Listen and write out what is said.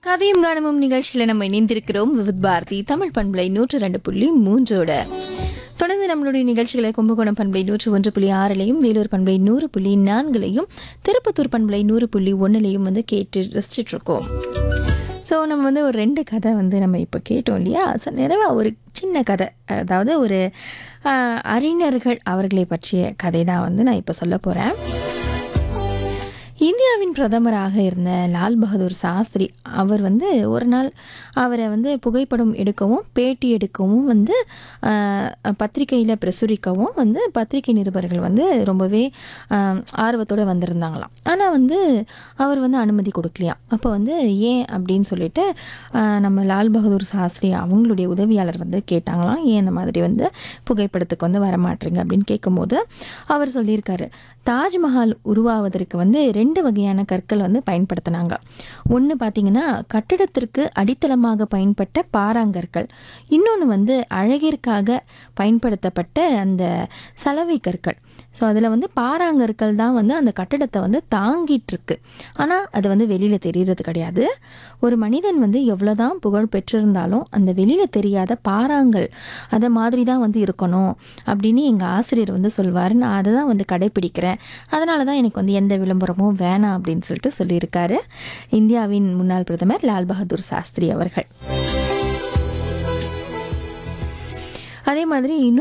கதையும் கானமும் நிகழ்ச்சியில் நம்ம இணைந்திருக்கிறோம் விவித் பாரதி தமிழ் பண்பலை நூற்று ரெண்டு புள்ளி மூன்றோட தொடர்ந்து நம்மளுடைய நிகழ்ச்சிகளை கும்பகோணம் பண்பலை நூற்று ஒன்று புள்ளி ஆறிலையும் வேலூர் பண்பலை நூறு புள்ளி நான்குலையும் திருப்பத்தூர் பண்பலை நூறு புள்ளி ஒன்றுலையும் வந்து கேட்டு ரசிச்சிட்டு இருக்கோம் ஸோ நம்ம வந்து ஒரு ரெண்டு கதை வந்து நம்ம இப்போ கேட்டோம் இல்லையா ஸோ நிறைவாக ஒரு சின்ன கதை அதாவது ஒரு ஆஹ், அறிஞர்கள் அவர்களை பற்றிய கதை தான் வந்து நான் இப்போ சொல்ல போகிறேன் இந்தியாவின் பிரதமராக இருந்த லால் பகதூர் சாஸ்திரி அவர் வந்து ஒரு நாள் அவரை வந்து புகைப்படம் எடுக்கவும் பேட்டி எடுக்கவும் வந்து பத்திரிகையில் பிரசுரிக்கவும் வந்து பத்திரிகை நிருபர்கள் வந்து ரொம்பவே ஆஹ், ஆர்வத்தோட வந்திருந்தாங்களாம் ஆனால் வந்து அவர் வந்து அனுமதி கொடுக்கலையாம் அப்போ வந்து ஏன் அப்படின்னு சொல்லிட்டு ஆஹ், நம்ம லால் பகதூர் சாஸ்திரி அவங்களுடைய உதவியாளர் வந்து கேட்டாங்களாம் ஏன் இந்த மாதிரி வந்து புகைப்படத்துக்கு வந்து வரமாட்டீங்க அப்படின்னு கேட்கும்போது அவர் சொல்லியிருக்காரு தாஜ்மஹால் உருவாவதற்கு வந்து ரெண்டு வகையான கற்கள் வந்து பயன்படுத்தினாங்க ஒன்று பார்த்தீங்கன்னா கட்டிடத்திற்கு அடித்தளமாக பயன்பட்ட பாறாங்கற்கள் இன்னொன்று வந்து அழகிற்காக பயன்படுத்தப்பட்ட அந்த சலவை கற்கள் ஸோ அதில் வந்து பாறாங்கற்கள் தான் வந்து அந்த கட்டிடத்தை வந்து தாங்கிட்டு இருக்கு ஆனால் அது வந்து வெளியில் தெரியறது கிடையாது ஒரு மனிதன் வந்து எவ்வளோதான் புகழ் பெற்றிருந்தாலும் அந்த வெளியில் தெரியாத பாறாங்கல் அதை மாதிரி தான் வந்து இருக்கணும் அப்படின்னு எங்கள் ஆசிரியர் வந்து சொல்வார் நான் அதை தான் வந்து கடைப்பிடிக்கிறேன் அதனால தான் எனக்கு வந்து எந்த விளம்பரமும் வேணாம் அப்படின்னு சொல்லிட்டு சொல்லியிருக்காரு இந்தியாவின் முன்னாள் பிரதமர் லால் பகதூர் சாஸ்திரி அவர்கள் அதே மாதிரி இன்னும்